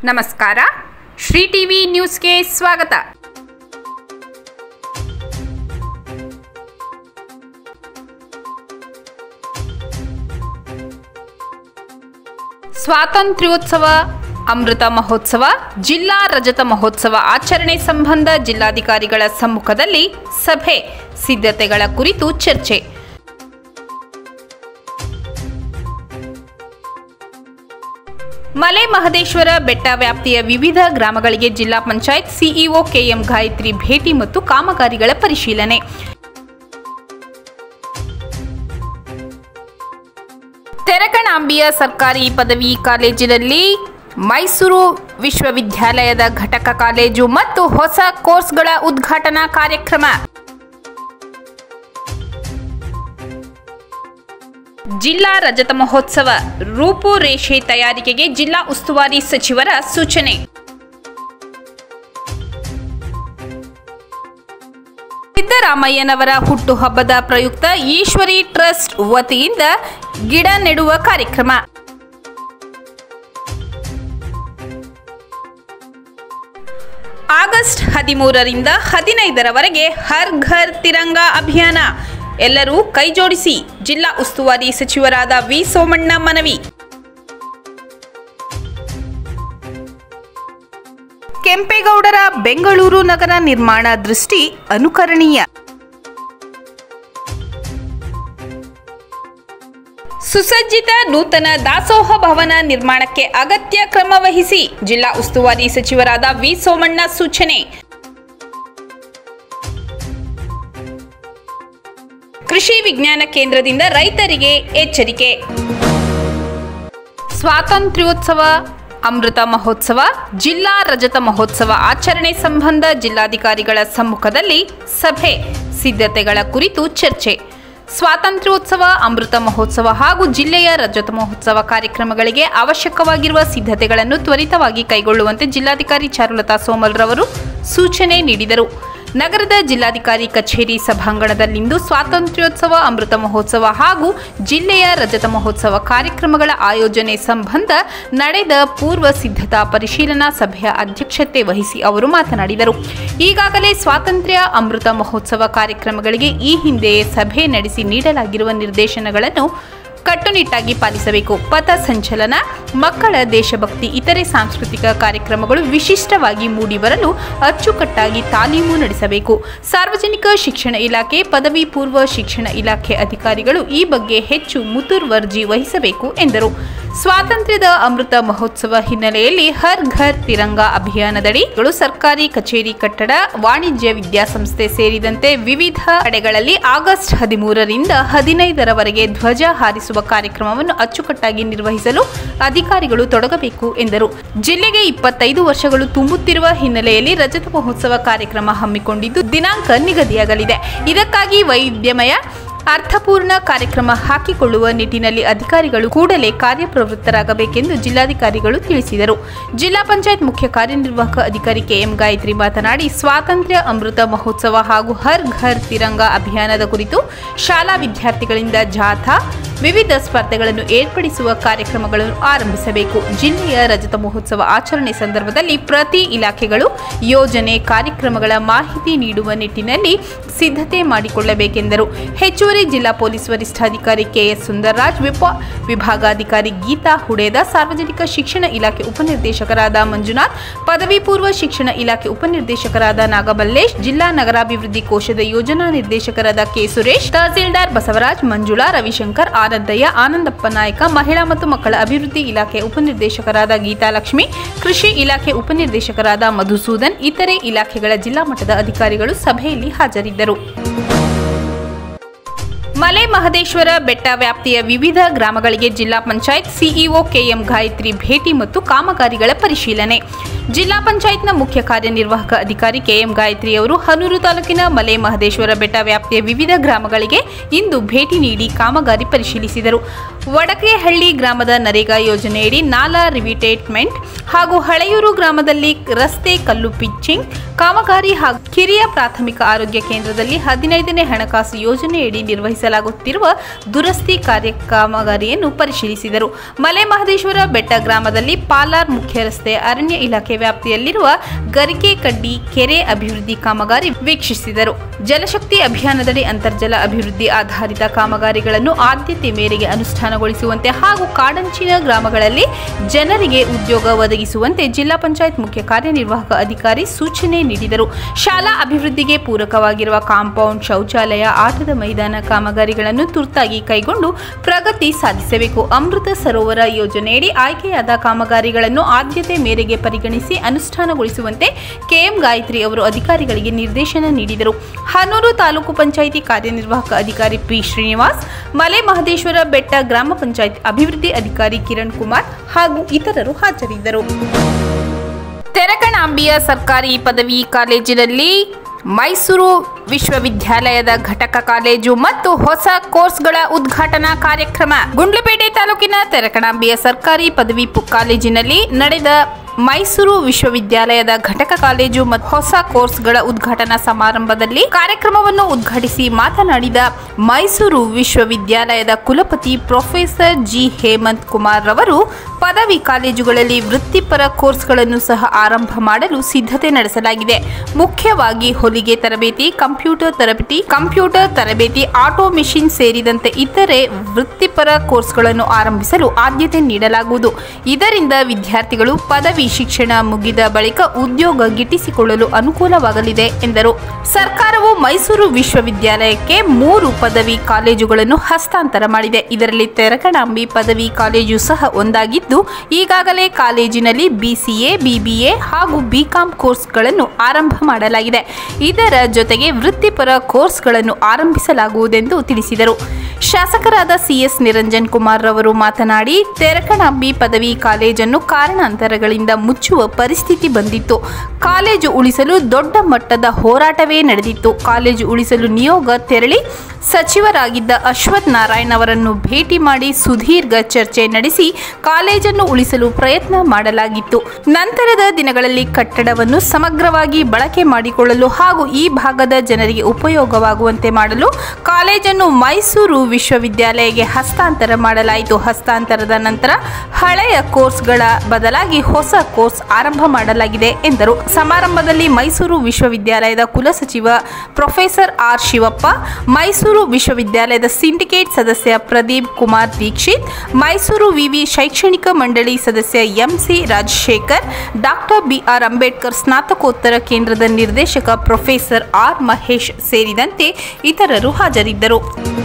ನಮಸ್ಕಾರ ಶ್ರೀ ಟಿವಿ ನ್ಯೂಸ್ಗೆ ಸ್ವಾಗತ ಸ್ವಾತಂತ್ರ್ಯೋತ್ಸವ ಅಮೃತ ಮಹೋತ್ಸವ ಜಿಲ್ಲಾ ರಜತ ಮಹೋತ್ಸವ ಆಚರಣೆ ಸಂಬಂಧ ಜಿಲ್ಲಾಧಿಕಾರಿಗಳ ಸಮ್ಮುಖದಲ್ಲಿ ಸಭೆ ಸಿದ್ಧತೆಗಳ ಕುರಿತು ಚರ್ಚೆ ಮಲೆ ಮಹದೇಶ್ವರ ಬೆಟ್ಟ ವ್ಯಾಪ್ತಿಯ ವಿವಿಧ ಗ್ರಾಮಗಳಿಗೆ ಜಿಲ್ಲಾ ಪಂಚಾಯತ್ ಸಿಇಒ ಕೆಎಂ ಗಾಯತ್ರಿ ಭೇಟಿ ಮತ್ತು ಕಾಮಗಾರಿಗಳ ಪರಿಶೀಲನೆ ತೆರಕಣಾಂಬಿಯ ಸರ್ಕಾರಿ ಪದವಿ ಕಾಲೇಜಿನಲ್ಲಿ ಮೈಸೂರು ವಿಶ್ವವಿದ್ಯಾಲಯದ ಘಟಕ ಕಾಲೇಜು ಮತ್ತು ಹೊಸ ಕೋರ್ಸ್ಗಳ ಉದ್ಘಾಟನಾ ಕಾರ್ಯಕ್ರಮ ಜಿಲ್ಲಾ ರಜತ ಮಹೋತ್ಸವ ರೂಪುರೇಷೆ ತಯಾರಿಕೆಗೆ ಜಿಲ್ಲಾ ಉಸ್ತುವಾರಿ ಸಚಿವರ ಸೂಚನೆ ಸಿದ್ದರಾಮಯ್ಯನವರ ಹುಟ್ಟುಹಬ್ಬದ ಪ್ರಯುಕ್ತ ಈಶ್ವರಿ ಟ್ರಸ್ಟ್ ವತಿಯಿಂದ ಗಿಡ ನೆಡುವ ಕಾರ್ಯಕ್ರಮ ಆಗಸ್ಟ್ ಹದಿಮೂರರಿಂದ ಹದಿನೈದರವರೆಗೆ ಹರ್ ಘರ್ ತಿರಂಗಾ ಅಭಿಯಾನ ಎಲ್ಲರೂ ಕೈಜೋಡಿಸಿ ಜಿಲ್ಲಾ ಉಸ್ತುವಾರಿ ಸಚಿವರಾದ ವಿ ಸೋಮಣ್ಣ ಮನವಿ ಕೆಂಪೇಗೌಡರ ಬೆಂಗಳೂರು ನಗರ ನಿರ್ಮಾಣ ದೃಷ್ಟಿ ಅನುಕರಣೀಯ ಸುಸಜ್ಜಿತ ನೂತನ ದಾಸೋಹ ಭವನ ನಿರ್ಮಾಣಕ್ಕೆ ಅಗತ್ಯ ಕ್ರಮ ವಹಿಸಿ ಜಿಲ್ಲಾ ಉಸ್ತುವಾರಿ ಸಚಿವರಾದ ವಿ ಸೋಮಣ್ಣ ಸೂಚನೆ ಕೃಷಿ ವಿಜ್ಞಾನ ಕೇಂದ್ರದಿಂದ ರೈತರಿಗೆ ಎಚ್ಚರಿಕೆ ಸ್ವಾತಂತ್ರ್ಯೋತ್ಸವ ಅಮೃತ ಮಹೋತ್ಸವ ಜಿಲ್ಲಾ ರಜತ ಮಹೋತ್ಸವ ಆಚರಣೆ ಸಂಬಂಧ ಜಿಲ್ಲಾಧಿಕಾರಿಗಳ ಸಮ್ಮುಖದಲ್ಲಿ ಸಭೆ ಸಿದ್ಧತೆಗಳ ಕುರಿತು ಚರ್ಚೆ ಸ್ವಾತಂತ್ರ್ಯೋತ್ಸವ ಅಮೃತ ಮಹೋತ್ಸವ ಹಾಗೂ ಜಿಲ್ಲೆಯ ರಜತ ಮಹೋತ್ಸವ ಕಾರ್ಯಕ್ರಮಗಳಿಗೆ ಅವಶ್ಯಕವಾಗಿರುವ ಸಿದ್ಧತೆಗಳನ್ನು ತ್ವರಿತವಾಗಿ ಕೈಗೊಳ್ಳುವಂತೆ ಜಿಲ್ಲಾಧಿಕಾರಿ ಚಾರುಲತಾ ಸೋಮಲ್ರವರು ಸೂಚನೆ ನೀಡಿದರು ನಗರದ ಜಿಲ್ಲಾಧಿಕಾರಿ ಕಚೇರಿ ಸಭಾಂಗಣದಲ್ಲಿಂದು ಸ್ವಾತಂತ್ರ್ಯೋತ್ಸವ ಅಮೃತ ಮಹೋತ್ಸವ ಹಾಗೂ ಜಿಲ್ಲೆಯ ರಜತ ಮಹೋತ್ಸವ ಕಾರ್ಯಕ್ರಮಗಳ ಆಯೋಜನೆ ಸಂಬಂಧ ನಡೆದ ಪೂರ್ವ ಸಿದ್ಧತಾ ಪರಿಶೀಲನಾ ಸಭೆಯ ಅಧ್ಯಕ್ಷತೆ ವಹಿಸಿ ಅವರು ಮಾತನಾಡಿದರು ಈಗಾಗಲೇ ಸ್ವಾತಂತ್ರ್ಯ ಅಮೃತ ಮಹೋತ್ಸವ ಕಾರ್ಯಕ್ರಮಗಳಿಗೆ ಈ ಹಿಂದೆಯೇ ಸಭೆ ನಡೆಸಿ ನೀಡಲಾಗಿರುವ ನಿರ್ದೇಶನಗಳನ್ನು ಕಟ್ಟುನಿಟ್ಟಾಗಿ ಪಾಲಿಸಬೇಕು ಪಥ ಸಂಚಲನ ಮಕ್ಕಳ ದೇಶಭಕ್ತಿ ಇತರೆ ಸಾಂಸ್ಕೃತಿಕ ಕಾರ್ಯಕ್ರಮಗಳು ವಿಶಿಷ್ಟವಾಗಿ ಮೂಡಿಬರಲು ಅಚ್ಚುಕಟ್ಟಾಗಿ ತಾಲೀಮು ನಡೆಸಬೇಕು ಸಾರ್ವಜನಿಕ ಶಿಕ್ಷಣ ಇಲಾಖೆ ಪದವಿ ಪೂರ್ವ ಶಿಕ್ಷಣ ಇಲಾಖೆ ಅಧಿಕಾರಿಗಳು ಈ ಬಗ್ಗೆ ಹೆಚ್ಚು ಮುತುರ್ವರ್ಜಿ ವಹಿಸಬೇಕು ಎಂದರು ಸ್ವಾತಂತ್ರ್ಯದ ಅಮೃತ ಮಹೋತ್ಸವ ಹಿನ್ನೆಲೆಯಲ್ಲಿ ಹರ್ ಘರ್ ತಿರಂಗಾ ಅಭಿಯಾನದಡಿ ಸರ್ಕಾರಿ ಕಚೇರಿ ಕಟ್ಟಡ ವಾಣಿಜ್ಯ ವಿದ್ಯಾಸಂಸ್ಥೆ ಸೇರಿದಂತೆ ವಿವಿಧ ಕಡೆಗಳಲ್ಲಿ ಆಗಸ್ಟ್ ಹದಿಮೂರರಿಂದ ಹದಿನೈದರವರೆಗೆ ಧ್ವಜ ಹಾರಿಸುವ ಕಾರ್ಯಕ್ರಮವನ್ನು ಅಚ್ಚುಕಟ್ಟಾಗಿ ನಿರ್ವಹಿಸಲು ಅಧಿಕಾರಿಗಳು ತೊಡಗಬೇಕು ಎಂದರು ಜಿಲ್ಲೆಗೆ ಇಪ್ಪತ್ತೈದು ವರ್ಷಗಳು ತುಂಬುತ್ತಿರುವ ಹಿನ್ನೆಲೆಯಲ್ಲಿ ರಜತ ಮಹೋತ್ಸವ ಕಾರ್ಯಕ್ರಮ ಹಮ್ಮಿಕೊಂಡಿದ್ದು ದಿನಾಂಕ ನಿಗದಿಯಾಗಲಿದೆ ಇದಕ್ಕಾಗಿ ವೈದ್ಯಮಯ ಅರ್ಥಪೂರ್ಣ ಕಾರ್ಯಕ್ರಮ ಹಾಕಿಕೊಳ್ಳುವ ನಿಟ್ಟಿನಲ್ಲಿ ಅಧಿಕಾರಿಗಳು ಕೂಡಲೇ ಕಾರ್ಯಪ್ರವೃತ್ತರಾಗಬೇಕೆಂದು ಜಿಲ್ಲಾಧಿಕಾರಿಗಳು ತಿಳಿಸಿದರು ಜಿಲ್ಲಾ ಪಂಚಾಯತ್ ಮುಖ್ಯ ಕಾರ್ಯನಿರ್ವಾಹಕ ಅಧಿಕಾರಿ ಕೆಎಂ ಗಾಯತ್ರಿ ಮಾತನಾಡಿ ಸ್ವಾತಂತ್ರ್ಯ ಅಮೃತ ಮಹೋತ್ಸವ ಹಾಗೂ ಹರ್ ಘರ್ ತಿರಂಗಾ ಅಭಿಯಾನದ ಕುರಿತು ಶಾಲಾ ವಿದ್ಯಾರ್ಥಿಗಳಿಂದ ಜಾಥಾ ವಿವಿಧ ಸ್ಪರ್ಧೆಗಳನ್ನು ಏರ್ಪಡಿಸುವ ಕಾರ್ಯಕ್ರಮಗಳನ್ನು ಆರಂಭಿಸಬೇಕು ಜಿಲ್ಲೆಯ ರಜತ ಮಹೋತ್ಸವ ಆಚರಣೆ ಸಂದರ್ಭದಲ್ಲಿ ಪ್ರತಿ ಇಲಾಖೆಗಳು ಯೋಜನೆ ಕಾರ್ಯಕ್ರಮಗಳ ಮಾಹಿತಿ ನೀಡುವ ನಿಟ್ಟಿನಲ್ಲಿ ಸಿದ್ಧತೆ ಮಾಡಿಕೊಳ್ಳಬೇಕೆಂದರು ಹೆಚ್ಚುವರಿ ಜಿಲ್ಲಾ ಪೊಲೀಸ್ ವರಿಷ್ಠಾಧಿಕಾರಿ ಕೆಎಸ್ ಸುಂದರ್ರಾಜ್ ವಿಪ ವಿಭಾಗಾಧಿಕಾರಿ ಗೀತಾ ಹುಡೇದ ಸಾರ್ವಜನಿಕ ಶಿಕ್ಷಣ ಇಲಾಖೆ ಉಪನಿರ್ದೇಶಕರಾದ ಮಂಜುನಾಥ್ ಪದವಿ ಪೂರ್ವ ಶಿಕ್ಷಣ ಇಲಾಖೆ ಉಪನಿರ್ದೇಶಕರಾದ ನಾಗಮಲ್ಲೇಶ್ ಜಿಲ್ಲಾ ನಗರಾಭಿವೃದ್ಧಿ ಕೋಶದ ಯೋಜನಾ ನಿರ್ದೇಶಕರಾದ ಕೆ ಸುರೇಶ್ ತಹಸೀಲ್ದಾರ್ ಬಸವರಾಜ್ ಮಂಜುಳಾ ರವಿಶಂಕರ್ ಆನಂದಯ್ಯ ಆನಂದಪ್ಪ ನಾಯಕ ಮಹಿಳಾ ಮತ್ತು ಮಕ್ಕಳ ಅಭಿವೃದ್ಧಿ ಇಲಾಖೆ ಉಪನಿರ್ದೇಶಕರಾದ ಗೀತಾಲಕ್ಷ್ಮಿ ಕೃಷಿ ಇಲಾಖೆ ಉಪನಿರ್ದೇಶಕರಾದ ಮಧುಸೂದನ್ ಇತರೆ ಇಲಾಖೆಗಳ ಜಿಲ್ಲಾ ಮಟ್ಟದ ಅಧಿಕಾರಿಗಳು ಸಭೆಯಲ್ಲಿ ಹಾಜರಿದ್ದರು ಮಲೆ ಮಹದೇಶ್ವರ ಬೆಟ್ಟ ವ್ಯಾಪ್ತಿಯ ವಿವಿಧ ಗ್ರಾಮಗಳಿಗೆ ಜಿಲ್ಲಾ ಪಂಚಾಯತ್ ಸಿಇಒ ಕೆಎಂ ಗಾಯತ್ರಿ ಭೇಟಿ ಮತ್ತು ಕಾಮಗಾರಿಗಳ ಪರಿಶೀಲನೆ ಜಿಲ್ಲಾ ಪಂಚಾಯತ್ನ ಮುಖ್ಯ ಕಾರ್ಯನಿರ್ವಾಹಕ ಅಧಿಕಾರಿ ಕೆಎಂ ಗಾಯತ್ರಿ ಅವರು ಹನೂರು ತಾಲೂಕಿನ ಮಲೆ ಮಹದೇಶ್ವರ ಬೆಟ್ಟ ವ್ಯಾಪ್ತಿಯ ವಿವಿಧ ಗ್ರಾಮಗಳಿಗೆ ಇಂದು ಭೇಟಿ ನೀಡಿ ಕಾಮಗಾರಿ ಪರಿಶೀಲಿಸಿದರು ವಡಕೆಹಳ್ಳಿ ಗ್ರಾಮದ ನರೇಗಾ ಯೋಜನೆಯಡಿ ನಾಲಾ ರಿವಿಟೇಟ್ಮೆಂಟ್ ಹಾಗೂ ಹಳೆಯೂರು ಗ್ರಾಮದಲ್ಲಿ ರಸ್ತೆ ಕಲ್ಲು ಪಿಚ್ಚಿಂಗ್ ಕಾಮಗಾರಿ ಹಾಗೂ ಕಿರಿಯ ಪ್ರಾಥಮಿಕ ಆರೋಗ್ಯ ಕೇಂದ್ರದಲ್ಲಿ ಹದಿನೈದನೇ ಹಣಕಾಸು ಯೋಜನೆಯಡಿ ನಿರ್ವಹಿಸಲಾಗುತ್ತಿರುವ ದುರಸ್ತಿ ಕಾರ್ಯ ಕಾಮಗಾರಿಯನ್ನು ಪರಿಶೀಲಿಸಿದರು ಮಲೆ ಮಹದೇಶ್ವರ ಬೆಟ್ಟ ಗ್ರಾಮದಲ್ಲಿ ಪಾಲಾರ್ ಮುಖ್ಯ ರಸ್ತೆ ಅರಣ್ಯ ಇಲಾಖೆ ವ್ಯಾಪ್ತಿಯಲ್ಲಿರುವ ಗರಿಕೆ ಕಡ್ಡಿ ಕೆರೆ ಅಭಿವೃದ್ಧಿ ಕಾಮಗಾರಿ ವೀಕ್ಷಿಸಿದರು ಜಲಶಕ್ತಿ ಅಭಿಯಾನದಡಿ ಅಂತರ್ಜಲ ಅಭಿವೃದ್ಧಿ ಆಧಾರಿತ ಕಾಮಗಾರಿಗಳನ್ನು ಆದ್ಯತೆ ಮೇರೆಗೆ ಅನುಷ್ಠಾನಗೊಳಿಸುವಂತೆ ಹಾಗೂ ಕಾಡಂಚಿನ ಗ್ರಾಮಗಳಲ್ಲಿ ಜನರಿಗೆ ಉದ್ಯೋಗ ಒದಗಿಸುವಂತೆ ಜಿಲ್ಲಾ ಪಂಚಾಯತ್ ಮುಖ್ಯ ಕಾರ್ಯನಿರ್ವಾಹಕ ಅಧಿಕಾರಿ ಸೂಚನೆ ನೀಡಿದರು ಶಾಲಾ ಅಭಿವೃದ್ಧಿಗೆ ಪೂರಕವಾಗಿರುವ ಕಾಂಪೌಂಡ್ ಶೌಚಾಲಯ ಆಟದ ಮೈದಾನ ಕಾಮಗಾರಿಗಳನ್ನು ತುರ್ತಾಗಿ ಕೈಗೊಂಡು ಪ್ರಗತಿ ಸಾಧಿಸಬೇಕು ಅಮೃತ ಸರೋವರ ಯೋಜನೆಯಡಿ ಆಯ್ಕೆಯಾದ ಕಾಮಗಾರಿಗಳನ್ನು ಆದ್ಯತೆ ಮೇರೆಗೆ ಪರಿಗಣಿಸಿ ಅನುಷ್ಠಾನಗೊಳಿಸುವಂತೆ ಕೆಎಂ ಗಾಯತ್ರಿ ಅವರು ಅಧಿಕಾರಿಗಳಿಗೆ ನಿರ್ದೇಶನ ನೀಡಿದರು ಹನೂರು ತಾಲೂಕು ಪಂಚಾಯಿತಿ ಕಾರ್ಯನಿರ್ವಾಹಕ ಅಧಿಕಾರಿ ಪಿ ಶ್ರೀನಿವಾಸ್ ಮಲೆ ಮಹದೇಶ್ವರ ಬೆಟ್ಟ ಗ್ರಾಮ ಪಂಚಾಯತ್ ಅಭಿವೃದ್ಧಿ ಅಧಿಕಾರಿ ಕಿರಣ್ ಕುಮಾರ್ ಹಾಗೂ ಇತರರು ಹಾಜರಿದ್ದರು ತೆರಕಣಾಂಬಿಯ ಸರ್ಕಾರಿ ಪದವಿ ಕಾಲೇಜಿನಲ್ಲಿ ಮೈಸೂರು ವಿಶ್ವವಿದ್ಯಾಲಯದ ಘಟಕ ಕಾಲೇಜು ಮತ್ತು ಹೊಸ ಕೋರ್ಸ್ಗಳ ಉದ್ಘಾಟನಾ ಕಾರ್ಯಕ್ರಮ ಗುಂಡ್ಲುಪೇಟೆ ತಾಲೂಕಿನ ತೆರಕಣಾಂಬಿಯ ಸರ್ಕಾರಿ ಪದವಿ ಪು- ಕಾಲೇಜಿನಲ್ಲಿ ನಡೆದ ಮೈಸೂರು ವಿಶ್ವವಿದ್ಯಾಲಯದ ಘಟಕ ಕಾಲೇಜು ಮತ್ತು ಹೊಸ ಕೋರ್ಸ್ಗಳ ಉದ್ಘಾಟನಾ ಸಮಾರಂಭದಲ್ಲಿ ಕಾರ್ಯಕ್ರಮವನ್ನು ಉದ್ಘಾಟಿಸಿ ಮಾತನಾಡಿದ ಮೈಸೂರು ವಿಶ್ವವಿದ್ಯಾಲಯದ ಕುಲಪತಿ ಪ್ರೊಫೆಸರ್ ಜಿ ಹೇಮಂತ್ ಕುಮಾರ್ ರವರು ಪದವಿ ಕಾಲೇಜುಗಳಲ್ಲಿ ವೃತ್ತಿಪರ ಕೋರ್ಸ್ಗಳನ್ನು ಸಹ ಆರಂಭ ಮಾಡಲು ಸಿದ್ಧತೆ ನಡೆಸಲಾಗಿದೆ ಮುಖ್ಯವಾಗಿ ಹೊಲಿಗೆ ತರಬೇತಿ ಕಂಪ್ಯೂಟರ್ ತರಬೇತಿ ಕಂಪ್ಯೂಟರ್ ತರಬೇತಿ ಆಟೋ ಮಿಷಿನ್ ಸೇರಿದಂತೆ ಇತರೆ ವೃತ್ತಿಪರ ಕೋರ್ಸ್ಗಳನ್ನು ಆರಂಭಿಸಲು ಆದ್ಯತೆ ನೀಡಲಾಗುವುದು ಇದರಿಂದ ವಿದ್ಯಾರ್ಥಿಗಳು ಪದವಿ ಶಿಕ್ಷಣ ಮುಗಿದ ಬಳಿಕ ಉದ್ಯೋಗ ಗಿಟ್ಟಿಸಿಕೊಳ್ಳಲು ಅನುಕೂಲವಾಗಲಿದೆ ಎಂದರು ಸರ್ಕಾರವು ಮೈಸೂರು ವಿಶ್ವವಿದ್ಯಾಲಯಕ್ಕೆ ಮೂರು ಪದವಿ ಕಾಲೇಜುಗಳನ್ನು ಹಸ್ತಾಂತರ ಮಾಡಿದೆ ಇದರಲ್ಲಿ ತೆರಕಣಾಂಬಿ ಪದವಿ ಕಾಲೇಜು ಸಹ ಒಂದಾಗಿದ್ದು ಈಗಾಗಲೇ ಕಾಲೇಜಿನಲ್ಲಿ ಬಿಸಿಎ ಬಿಬಿಎ ಹಾಗೂ ಬಿಕಾಂ ಕೋರ್ಸ್ಗಳನ್ನು ಆರಂಭ ಮಾಡಲಾಗಿದೆ ಇದರ ಜೊತೆಗೆ ವೃತ್ತಿಪರ ಕೋರ್ಸ್ಗಳನ್ನು ಆರಂಭಿಸಲಾಗುವುದೆಂದು ತಿಳಿಸಿದರು ಶಾಸಕರಾದ ಸಿಎಸ್ ನಿರಂಜನ್ ಕುಮಾರ್ ರವರು ಮಾತನಾಡಿ ತೆರಕಣಾಂಬಿ ಪದವಿ ಕಾಲೇಜನ್ನು ಕಾರಣಾಂತರಗಳಿಂದ ಮುಚ್ಚುವ ಪರಿಸ್ಥಿತಿ ಬಂದಿತ್ತು ಕಾಲೇಜು ಉಳಿಸಲು ದೊಡ್ಡ ಮಟ್ಟದ ಹೋರಾಟವೇ ನಡೆದಿತ್ತು ಕಾಲೇಜು ಉಳಿಸಲು ನಿಯೋಗ ತೆರಳಿ ಸಚಿವರಾಗಿದ್ದ ಅಶ್ವಥ್ ನಾರಾಯಣ್ ಅವರನ್ನು ಭೇಟಿ ಮಾಡಿ ಸುದೀರ್ಘ ಚರ್ಚೆ ನಡೆಸಿ ಕಾಲೇಜನ್ನು ಉಳಿಸಲು ಪ್ರಯತ್ನ ಮಾಡಲಾಗಿತ್ತು ನಂತರದ ದಿನಗಳಲ್ಲಿ ಕಟ್ಟಡವನ್ನು ಸಮಗ್ರವಾಗಿ ಬಳಕೆ ಮಾಡಿಕೊಳ್ಳಲು ಹಾಗೂ ಈ ಭಾಗದ ಜನರಿಗೆ ಉಪಯೋಗವಾಗುವಂತೆ ಮಾಡಲು ಕಾಲೇಜನ್ನು ಮೈಸೂರು ವಿಶ್ವವಿದ್ಯಾಲಯಕ್ಕೆ ಹಸ್ತಾಂತರ ಮಾಡಲಾಯಿತು ಹಸ್ತಾಂತರದ ನಂತರ ಹಳೆಯ ಕೋರ್ಸ್ಗಳ ಬದಲಾಗಿ ಹೊಸ ಕೋರ್ಸ್ ಆರಂಭ ಮಾಡಲಾಗಿದೆ ಎಂದರು ಸಮಾರಂಭದಲ್ಲಿ ಮೈಸೂರು ವಿಶ್ವವಿದ್ಯಾಲಯದ ಕುಲಸಚಿವ ಪ್ರೊಫೆಸರ್ ಆರ್ ಶಿವಪ್ಪ ಮೈಸೂರು ವಿಶ್ವವಿದ್ಯಾಲಯದ ಸಿಂಡಿಕೇಟ್ ಸದಸ್ಯ ಪ್ರದೀಪ್ ಕುಮಾರ್ ದೀಕ್ಷಿತ್ ಮೈಸೂರು ವಿವಿ ಶೈಕ್ಷಣಿಕ ಮಂಡಳಿ ಸದಸ್ಯ MC Rajashekar doctor BR Ambedkar ಸ್ನಾತಕೋತ್ತರ ಕೇಂದ್ರದ ನಿರ್ದೇಶಕ ಪ್ರೊಫೆಸರ್ ಆರ್ ಮಹೇಶ್ ಸೇರಿದಂತೆ ಇತರರು ಹಾಜರಿದ್ದರು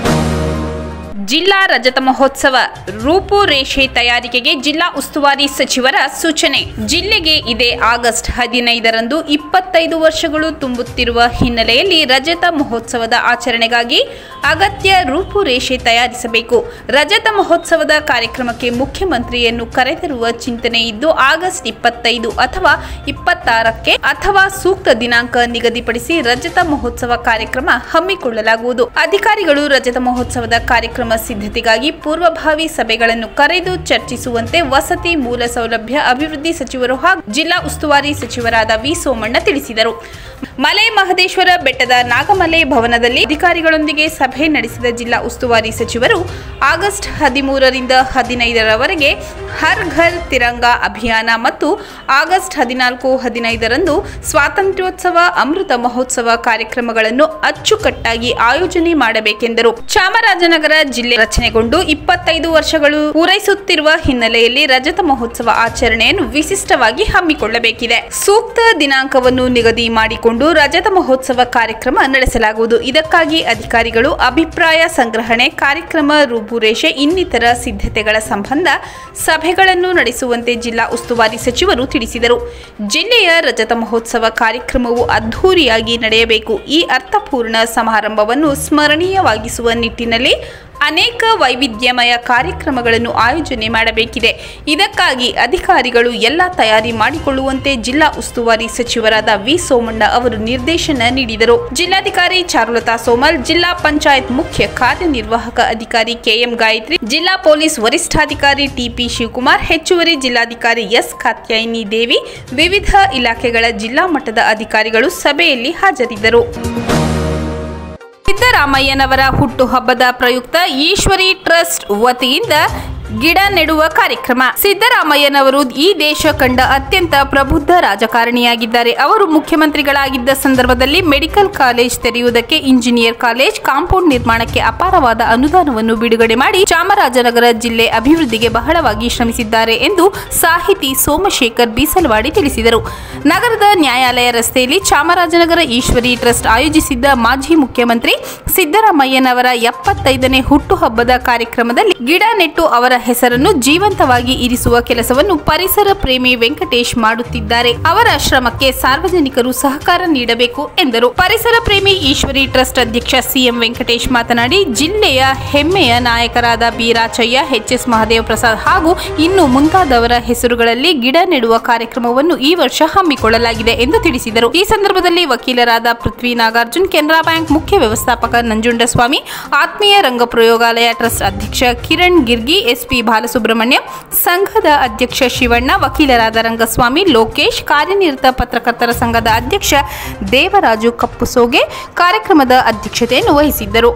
ಜಿಲ್ಲಾ ರಜತ ಮಹೋತ್ಸವ ರೂಪುರೇಷೆ ತಯಾರಿಕೆಗೆ ಜಿಲ್ಲಾ ಉಸ್ತುವಾರಿ ಸಚಿವರ ಸೂಚನೆ ಜಿಲ್ಲೆಗೆ ಇದೇ ಆಗಸ್ಟ್ ಹದಿನೈದರಂದು ಇಪ್ಪತ್ತೈದು ವರ್ಷಗಳು ತುಂಬುತ್ತಿರುವ ಹಿನ್ನೆಲೆಯಲ್ಲಿ ರಜತ ಮಹೋತ್ಸವದ ಆಚರಣೆಗಾಗಿ ಅಗತ್ಯ ರೂಪುರೇಷೆ ತಯಾರಿಸಬೇಕು ರಜತ ಮಹೋತ್ಸವದ ಕಾರ್ಯಕ್ರಮಕ್ಕೆ ಮುಖ್ಯಮಂತ್ರಿಯನ್ನು ಕರೆತರುವ ಚಿಂತನೆ ಇದ್ದು ಆಗಸ್ಟ್ ಇಪ್ಪತ್ತೈದು ಅಥವಾ ಇಪ್ಪತ್ತಾರಕ್ಕೆ ಅಥವಾ ಸೂಕ್ತ ದಿನಾಂಕ ನಿಗದಿಪಡಿಸಿ ರಜತ ಮಹೋತ್ಸವ ಕಾರ್ಯಕ್ರಮ ಹಮ್ಮಿಕೊಳ್ಳಲಾಗುವುದು ಅಧಿಕಾರಿಗಳು ರಜತ ಮಹೋತ್ಸವದ ಕಾರ್ಯಕ್ರಮ ಸಿದ್ಧತೆಗಾಗಿ ಪೂರ್ವಭಾವಿ ಸಭೆಗಳನ್ನು ಕರೆದು ಚರ್ಚಿಸುವಂತೆ ವಸತಿ ಮೂಲ ಸೌಲಭ್ಯ ಅಭಿವೃದ್ಧಿ ಸಚಿವರು ಹಾಗೂ ಜಿಲ್ಲಾ ಉಸ್ತುವಾರಿ ಸಚಿವರಾದ ವಿ ಸೋಮಣ್ಣ ತಿಳಿಸಿದರು ಮಲೆ ಮಹದೇಶ್ವರ ಬೆಟ್ಟದ ನಾಗಮಲೆ ಭವನದಲ್ಲಿ ಅಧಿಕಾರಿಗಳೊಂದಿಗೆ ಸಭೆ ನಡೆಸಿದ ಜಿಲ್ಲಾ ಉಸ್ತುವಾರಿ ಸಚಿವರು ಆಗಸ್ಟ್ ಹದಿಮೂರರಿಂದ ಹದಿನೈದರವರೆಗೆ ಹರ್ ಘರ್ ತಿರಂಗ ಅಭಿಯಾನ ಮತ್ತು ಆಗಸ್ಟ್ ಹದಿನಾಲ್ಕು ಹದಿನೈದರಂದು ಸ್ವಾತಂತ್ರ್ಯೋತ್ಸವ ಅಮೃತ ಮಹೋತ್ಸವ ಕಾರ್ಯಕ್ರಮಗಳನ್ನು ಅಚ್ಚುಕಟ್ಟಾಗಿ ಆಯೋಜನೆ ಮಾಡಬೇಕೆಂದರು ಚಾಮರಾಜನಗರ ಜಿಲ್ಲೆ ರಚನೆಗೊಂಡು ಇಪ್ಪತ್ತೈದು ವರ್ಷಗಳು ಪೂರೈಸುತ್ತಿರುವ ಹಿನ್ನೆಲೆಯಲ್ಲಿ ರಜತ ಮಹೋತ್ಸವ ಆಚರಣೆಯನ್ನು ವಿಶಿಷ್ಟವಾಗಿ ಹಮ್ಮಿಕೊಳ್ಳಬೇಕಿದೆ ಸೂಕ್ತ ದಿನಾಂಕವನ್ನು ನಿಗದಿ ಮಾಡಿಕೊಂಡು ರಜತ ಮಹೋತ್ಸವ ಕಾರ್ಯಕ್ರಮ ನಡೆಸಲಾಗುವುದು ಇದಕ್ಕಾಗಿ ಅಧಿಕಾರಿಗಳು ಅಭಿಪ್ರಾಯ ಸಂಗ್ರಹಣೆ ಕಾರ್ಯಕ್ರಮ ರೂಪುರೇಷೆ ಇನ್ನಿತರ ಸಿದ್ಧತೆಗಳ ಸಂಬಂಧ ಸಭೆಗಳನ್ನು ನಡೆಸುವಂತೆ ಜಿಲ್ಲಾ ಉಸ್ತುವಾರಿ ಸಚಿವರು ತಿಳಿಸಿದರು ಜಿಲ್ಲೆಯ ರಜತ ಮಹೋತ್ಸವ ಕಾರ್ಯಕ್ರಮವು ಅದ್ಧೂರಿಯಾಗಿ ನಡೆಯಬೇಕು ಈ ಅರ್ಥಪೂರ್ಣ ಸಮಾರಂಭವನ್ನು ಸ್ಮರಣೀಯವಾಗಿಸುವ ನಿಟ್ಟಿನಲ್ಲಿ ಅನೇಕ ವೈವಿಧ್ಯಮಯ ಕಾರ್ಯಕ್ರಮಗಳನ್ನು ಆಯೋಜನೆ ಮಾಡಬೇಕಿದೆ ಇದಕ್ಕಾಗಿ ಅಧಿಕಾರಿಗಳು ಎಲ್ಲ ತಯಾರಿ ಮಾಡಿಕೊಳ್ಳುವಂತೆ ಜಿಲ್ಲಾ ಉಸ್ತುವಾರಿ ಸಚಿವರಾದ ವಿ ಸೋಮಣ್ಣ ಅವರು ನಿರ್ದೇಶನ ನೀಡಿದರು ಜಿಲ್ಲಾಧಿಕಾರಿ ಚಾರುಲತಾ ಸೋಮಲ್ ಜಿಲ್ಲಾ ಪಂಚಾಯತ್ ಮುಖ್ಯ ಕಾರ್ಯನಿರ್ವಾಹಕ ಅಧಿಕಾರಿ ಕೆಎಂ ಗಾಯತ್ರಿ ಜಿಲ್ಲಾ ಪೊಲೀಸ್ ವರಿಷ್ಠಾಧಿಕಾರಿ ಟಿಪಿ ಶಿವಕುಮಾರ್ ಹೆಚ್ಚುವರಿ ಜಿಲ್ಲಾಧಿಕಾರಿ ಎಸ್ ಕಾತ್ಯಾಯಿನಿ ದೇವಿ ವಿವಿಧ ಇಲಾಖೆಗಳ ಜಿಲ್ಲಾ ಮಟ್ಟದ ಅಧಿಕಾರಿಗಳು ಸಭೆಯಲ್ಲಿ ಹಾಜರಿದ್ದರು ಸಿದ್ದರಾಮಯ್ಯನವರ ಹುಟ್ಟುಹಬ್ಬದ ಪ್ರಯುಕ್ತ ಈಶ್ವರಿ ಟ್ರಸ್ಟ್ ವತಿಯಿಂದ ಗಿಡ ನೆಡುವ ಕಾರ್ಯಕ್ರಮ ಸಿದ್ದರಾಮಯ್ಯನವರು ಈ ದೇಶ ಕಂಡ ಅತ್ಯಂತ ಪ್ರಬುದ್ಧ ರಾಜಕಾರಣಿಯಾಗಿದ್ದಾರೆ ಅವರು ಮುಖ್ಯಮಂತ್ರಿಗಳಾಗಿದ್ದ ಸಂದರ್ಭದಲ್ಲಿ ಮೆಡಿಕಲ್ ಕಾಲೇಜ್ ತೆರೆಯುವುದಕ್ಕೆ ಇಂಜಿನಿಯರ್ ಕಾಲೇಜ್ ಕಾಂಪೌಂಡ್ ನಿರ್ಮಾಣಕ್ಕೆ ಅಪಾರವಾದ ಅನುದಾನವನ್ನು ಬಿಡುಗಡೆ ಮಾಡಿ ಚಾಮರಾಜನಗರ ಜಿಲ್ಲೆ ಅಭಿವೃದ್ಧಿಗೆ ಬಹಳವಾಗಿ ಶ್ರಮಿಸಿದ್ದಾರೆ ಎಂದು ಸಾಹಿತಿ ಸೋಮಶೇಖರ್ ಬೀಸಲವಾಡಿ ತಿಳಿಸಿದರು ನಗರದ ನ್ಯಾಯಾಲಯ ರಸ್ತೆಯಲ್ಲಿ ಚಾಮರಾಜನಗರ ಈಶ್ವರಿ ಟ್ರಸ್ಟ್ ಆಯೋಜಿಸಿದ್ದ ಮಾಜಿ ಮುಖ್ಯಮಂತ್ರಿ ಸಿದ್ದರಾಮಯ್ಯನವರ ಎಪ್ಪತ್ತೈದನೇ ಹುಟ್ಟುಹಬ್ಬದ ಕಾರ್ಯಕ್ರಮದಲ್ಲಿ ಗಿಡ ನೆಟ್ಟು ಅವರ ಹೆಸರನ್ನು ಜೀವಂತವಾಗಿ ಇರಿಸುವ ಕೆಲಸವನ್ನು ಪರಿಸರ ಪ್ರೇಮಿ ವೆಂಕಟೇಶ್ ಮಾಡುತ್ತಿದ್ದಾರೆ ಅವರ ಶ್ರಮಕ್ಕೆ ಸಾರ್ವಜನಿಕರು ಸಹಕಾರ ನೀಡಬೇಕು ಎಂದರು ಪರಿಸರ ಪ್ರೇಮಿ ಈಶ್ವರಿ ಟ್ರಸ್ಟ್ ಅಧ್ಯಕ್ಷ ಸಿಎಂ ವೆಂಕಟೇಶ್ ಮಾತನಾಡಿ ಜಿಲ್ಲೆಯ ಹೆಮ್ಮೆಯ ನಾಯಕರಾದ ಬಿ ರಾಚಯ್ಯ ಎಚ್ಎಸ್ ಮಹದೇವ ಪ್ರಸಾದ್ ಹಾಗೂ ಇನ್ನು ಮುಂತಾದವರ ಹೆಸರುಗಳಲ್ಲಿ ಗಿಡ ನೆಡುವ ಕಾರ್ಯಕ್ರಮವನ್ನು ಈ ವರ್ಷ ಹಮ್ಮಿಕೊಳ್ಳಲಾಗಿದೆ ಎಂದು ತಿಳಿಸಿದರು ಈ ಸಂದರ್ಭದಲ್ಲಿ ವಕೀಲರಾದ ಪೃಥ್ವಿ ನಾಗಾರ್ಜುನ್ ಕೆನರಾ ಬ್ಯಾಂಕ್ ಮುಖ್ಯ ವ್ಯವಸ್ಥಾಪಕ ನಂಜುಂಡಸ್ವಾಮಿ ಆತ್ಮೀಯ ರಂಗ ಪ್ರಯೋಗಾಲಯ ಟ್ರಸ್ಟ್ ಅಧ್ಯಕ್ಷ ಕಿರಣ್ ಗಿರ್ಗಿ ಎಸ್ಪಿ ಬಾಲಸುಬ್ರಹ್ಮಣ್ಯ ಸಂಘದ ಅಧ್ಯಕ್ಷ ಶಿವಣ್ಣ ವಕೀಲರಾದ ರಂಗಸ್ವಾಮಿ ಲೋಕೇಶ್ ಕಾರ್ಯನಿರತ ಪತ್ರಕರ್ತರ ಸಂಘದ ಅಧ್ಯಕ್ಷ ದೇವರಾಜು ಕಪ್ಪುಸೋಗೆ ಕಾರ್ಯಕ್ರಮದ ಅಧ್ಯಕ್ಷತೆಯನ್ನು ವಹಿಸಿದ್ದರು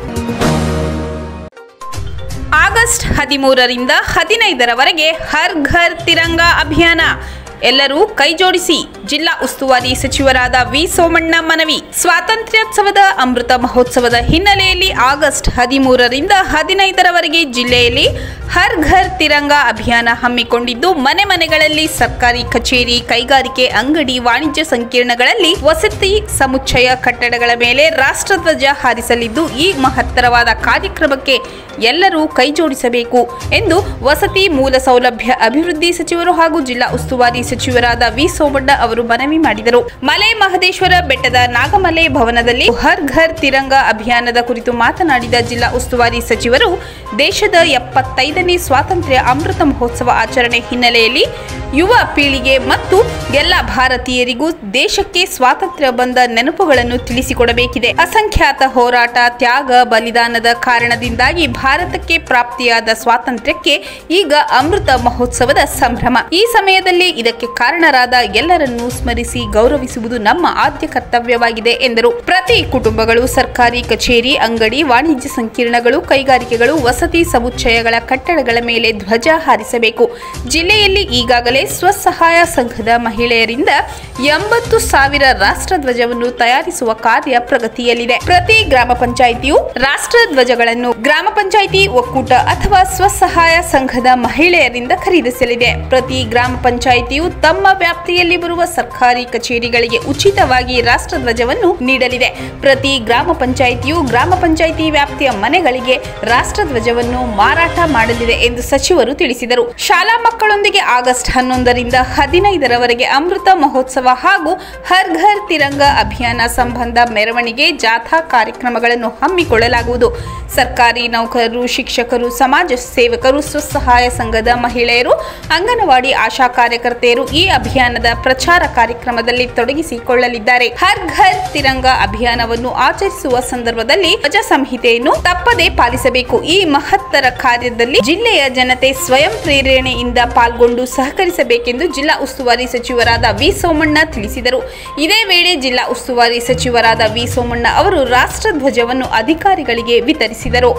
ಆಗಸ್ಟ್ ಹದಿಮೂರರಿಂದ ಹದಿನೈದರವರೆಗೆ ಹರ್ ಘರ್ ತಿರಂಗಾ ಅಭಿಯಾನ ಎಲ್ಲರೂ ಕೈಜೋಡಿಸಿ ಜಿಲ್ಲಾ ಉಸ್ತುವಾರಿ ಸಚಿವರಾದ ವಿ ಸೋಮಣ್ಣ ಮನವಿ ಸ್ವಾತಂತ್ರ್ಯೋತ್ಸವದ ಅಮೃತ ಮಹೋತ್ಸವದ ಹಿನ್ನೆಲೆಯಲ್ಲಿ ಆಗಸ್ಟ್ ಹದಿಮೂರರಿಂದ ಹದಿನೈದರವರೆಗೆ ಜಿಲ್ಲೆಯಲ್ಲಿ ಹರ್ ಘರ್ ತಿರಂಗಾ ಅಭಿಯಾನ ಹಮ್ಮಿಕೊಂಡಿದ್ದು ಮನೆ ಮನೆಗಳಲ್ಲಿ ಸರ್ಕಾರಿ ಕಚೇರಿ ಕೈಗಾರಿಕೆ ಅಂಗಡಿ ವಾಣಿಜ್ಯ ಸಂಕೀರ್ಣಗಳಲ್ಲಿ ವಸತಿ ಸಮುಚ್ಚಯ ಕಟ್ಟಡಗಳ ಮೇಲೆ ರಾಷ್ಟ್ರಧ್ವಜ ಹಾರಿಸಲಿದ್ದು ಈ ಮಹತ್ತರವಾದ ಕಾರ್ಯಕ್ರಮಕ್ಕೆ ಎಲ್ಲರೂ ಕೈಜೋಡಿಸಬೇಕು ಎಂದು ವಸತಿ ಮೂಲ ಸೌಲಭ್ಯ ಅಭಿವೃದ್ಧಿ ಸಚಿವರು ಹಾಗೂ ಜಿಲ್ಲಾ ಉಸ್ತುವಾರಿ ಸಚಿವರಾದ ವಿ ಸೋಮಣ್ಣ ಅವರು ಮನವಿ ಮಾಡಿದರು ಮಲೆ ಮಹದೇಶ್ವರ ಬೆಟ್ಟದ ನಾಗಮಲೆ ಭವನದಲ್ಲಿ ಹರ್ ಘರ್ ತಿರಂಗಾ ಅಭಿಯಾನದ ಕುರಿತು ಮಾತನಾಡಿದ ಜಿಲ್ಲಾ ಉಸ್ತುವಾರಿ ಸಚಿವರು ದೇಶದ ಎಪ್ಪತ್ತೈದನೇ ಸ್ವಾತಂತ್ರ್ಯ ಅಮೃತ ಮಹೋತ್ಸವ ಆಚರಣೆ ಹಿನ್ನೆಲೆಯಲ್ಲಿ ಯುವ ಪೀಳಿಗೆ ಮತ್ತು ಎಲ್ಲ ಭಾರತೀಯರಿಗೂ ದೇಶಕ್ಕೆ ಸ್ವಾತಂತ್ರ್ಯ ಬಂದ ನೆನಪುಗಳನ್ನು ತಿಳಿಸಿಕೊಡಬೇಕಿದೆ ಅಸಂಖ್ಯಾತ ಹೋರಾಟ ತ್ಯಾಗ ಬಲಿದಾನದ ಕಾರಣದಿಂದಾಗಿ ಭಾರತಕ್ಕೆ ಪ್ರಾಪ್ತಿಯಾದ ಸ್ವಾತಂತ್ರ್ಯಕ್ಕೆ ಈಗ ಅಮೃತ ಮಹೋತ್ಸವದ ಸಂಭ್ರಮ ಈ ಸಮಯದಲ್ಲಿ ಇದಕ್ಕೆ ಕಾರಣರಾದ ಎಲ್ಲರನ್ನೂ ಸ್ಮರಿಸಿ ಗೌರವಿಸುವುದು ನಮ್ಮ ಆದ್ಯ ಕರ್ತವ್ಯವಾಗಿದೆ ಎಂದರು ಪ್ರತಿ ಕುಟುಂಬಗಳು ಸರ್ಕಾರಿ ಕಚೇರಿ ಅಂಗಡಿ ವಾಣಿಜ್ಯ ಸಂಕೀರ್ಣಗಳು ಕೈಗಾರಿಕೆಗಳು ವಸತಿ ಸಮುಚ್ಚಯಗಳ ಕಟ್ಟಡಗಳ ಮೇಲೆ ಧ್ವಜ ಹಾರಿಸಬೇಕು ಜಿಲ್ಲೆಯಲ್ಲಿ ಈಗಾಗಲೇ ಸ್ವಸಹಾಯ ಸಂಘದ ಮಹಿಳೆಯರಿಂದ ಎಂಬತ್ತು ಸಾವಿರ ರಾಷ್ಟ್ರ ಧ್ವಜವನ್ನು ತಯಾರಿಸುವ ಕಾರ್ಯ ಪ್ರಗತಿಯಲ್ಲಿದೆ ಪ್ರತಿ ಗ್ರಾಮ ಪಂಚಾಯಿತಿಯು ರಾಷ್ಟ್ರ ಧ್ವಜಗಳನ್ನು ಗ್ರಾಮ ಪಂಚಾಯಿತಿ ಒಕ್ಕೂಟ ಅಥವಾ ಸ್ವಸಹಾಯ ಸಂಘದ ಮಹಿಳೆಯರಿಂದ ಖರೀದಿಸಲಿದೆ ಪ್ರತಿ ಗ್ರಾಮ ಪಂಚಾಯಿತಿಯು ತಮ್ಮ ವ್ಯಾಪ್ತಿಯಲ್ಲಿ ಬರುವ ಸರ್ಕಾರಿ ಕಚೇರಿಗಳಿಗೆ ಉಚಿತವಾಗಿ ರಾಷ್ಟ್ರ ಧ್ವಜವನ್ನು ನೀಡಲಿದೆ ಪ್ರತಿ ಗ್ರಾಮ ಪಂಚಾಯಿತಿಯು ಗ್ರಾಮ ಪಂಚಾಯಿತಿ ವ್ಯಾಪ್ತಿಯ ಮನೆಗಳಿಗೆ ರಾಷ್ಟ್ರ ಧ್ವಜವನ್ನು ಮಾರಾಟ ಮಾಡಲಿದೆ ಎಂದು ಸಚಿವರು ತಿಳಿಸಿದರು ಶಾಲಾ ಮಕ್ಕಳೊಂದಿಗೆ ಆಗಸ್ಟ್ ಹನ್ನೊಂದರಿಂದ ಹದಿನೈದರವರೆಗೆ ಅಮೃತ ಮಹೋತ್ಸವ ಹಾಗೂ ಹರ್ ಘರ್ ತಿರಂಗ ಅಭಿಯಾನ ಸಂಬಂಧ ಮೆರವಣಿಗೆ ಜಾಥಾ ಕಾರ್ಯಕ್ರಮಗಳನ್ನು ಹಮ್ಮಿಕೊಳ್ಳಲಾಗುವುದು ಸರ್ಕಾರಿ ನೌಕರರು ಶಿಕ್ಷಕರು ಸಮಾಜ ಸೇವಕರು ಸ್ವಸಹಾಯ ಸಂಘದ ಮಹಿಳೆಯರು ಅಂಗನವಾಡಿ ಆಶಾ ಕಾರ್ಯಕರ್ತೆಯರು ಈ ಅಭಿಯಾನದ ಪ್ರಚಾರ ಕಾರ್ಯಕ್ರಮದಲ್ಲಿ ತೊಡಗಿಸಿಕೊಳ್ಳಲಿದ್ದಾರೆ ಹರ್ ಘರ್ ತಿರಂಗ ಅಭಿಯಾನವನ್ನು ಆಚರಿಸುವ ಸಂದರ್ಭದಲ್ಲಿ ಧ್ವಜ ಸಂಹಿತೆಯನ್ನು ತಪ್ಪದೇ ಪಾಲಿಸಬೇಕು ಈ ಮಹತ್ತರ ಕಾರ್ಯದಲ್ಲಿ ಜಿಲ್ಲೆಯ ಜನತೆ ಸ್ವಯಂ ಪ್ರೇರಣೆಯಿಂದ ಪಾಲ್ಗೊಂಡು ಸಹಕರಿಸಬೇಕೆಂದು ಜಿಲ್ಲಾ ಉಸ್ತುವಾರಿ ಸಚಿವರಾದ ವಿ ಸೋಮಣ್ಣ ತಿಳಿಸಿದರು ಇದೇ ವೇಳೆ ಜಿಲ್ಲಾ ಉಸ್ತುವಾರಿ ಸಚಿವರಾದ ವಿ ಸೋಮಣ್ಣ ಅವರು ರಾಷ್ಟ್ರಧ್ವಜವನ್ನು ಅಧಿಕಾರಿಗಳಿಗೆ ವಿತರಿಸಿದರು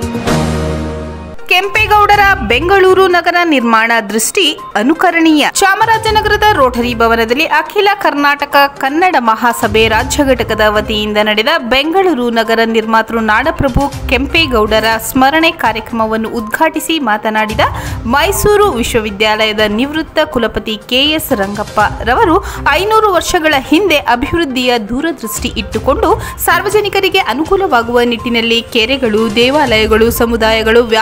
ಕೆಂಪೇಗೌಡರ ಬೆಂಗಳೂರು ನಗರ ನಿರ್ಮಾಣ ದೃಷ್ಟಿ ಅನುಕರಣೀಯ ಚಾಮರಾಜನಗರದ ರೋಟರಿ ಭವನದಲ್ಲಿ ಅಖಿಲ ಕರ್ನಾಟಕ ಕನ್ನಡ ಮಹಾಸಭೆ ರಾಜ್ಯ ಘಟಕದ ವತಿಯಿಂದ ನಡೆದ ಬೆಂಗಳೂರು ನಗರ ನಿರ್ಮಾತೃ ನಾಡಪ್ರಭು ಕೆಂಪೇಗೌಡರ ಸ್ಮರಣೆ ಕಾರ್ಯಕ್ರಮವನ್ನು ಉದ್ಘಾಟಿಸಿ ಮಾತನಾಡಿದ ಮೈಸೂರು ವಿಶ್ವವಿದ್ಯಾಲಯದ ನಿವೃತ್ತ ಕುಲಪತಿ ಕೆಎಸ್ ರಂಗಪ್ಪ ರವರು ಐನೂರು ವರ್ಷಗಳ ಹಿಂದೆ ಅಭಿವೃದ್ಧಿಯ ದೂರದೃಷ್ಟಿ ಇಟ್ಟುಕೊಂಡು ಸಾರ್ವಜನಿಕರಿಗೆ ಅನುಕೂಲವಾಗುವ ನಿಟ್ಟಿನಲ್ಲಿ ಕೆರೆಗಳು ದೇವಾಲಯಗಳು ಸಮುದಾಯಗಳು ವ್ಯಾಪಾರ